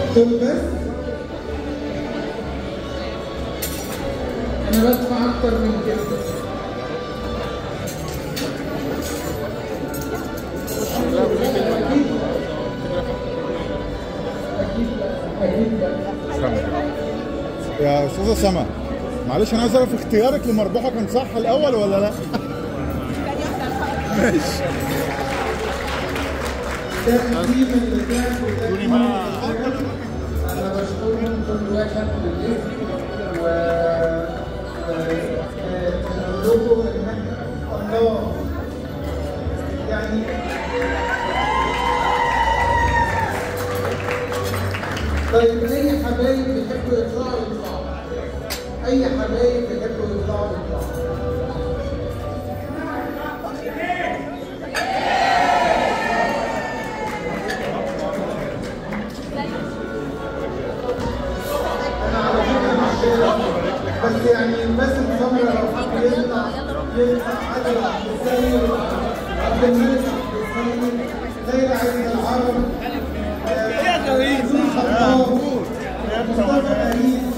دول بس انا بدفع اكتر من كده اكيد اكيد لا اكيد لا يا استاذه سما معلش انا عايز اعرف اختيارك لمربوحه كان صح الاول ولا لا؟ ماشي ده التيم اللي كان في التيم انا بشكرهم كل واحد بالاسم و نقول لكم ان احنا الله يعني طيب اي حبايب بيحبوا يطلعوا يطلعوا اي حبايب بيحبوا يطلعوا يطلعوا انا على فكره مش بس يعني باسم سمره لو حب يطلع يطلع عادل عبد السيد عبد الملك عبد السيد ليلى عيد العرب يا خطاب مصطفى أنيس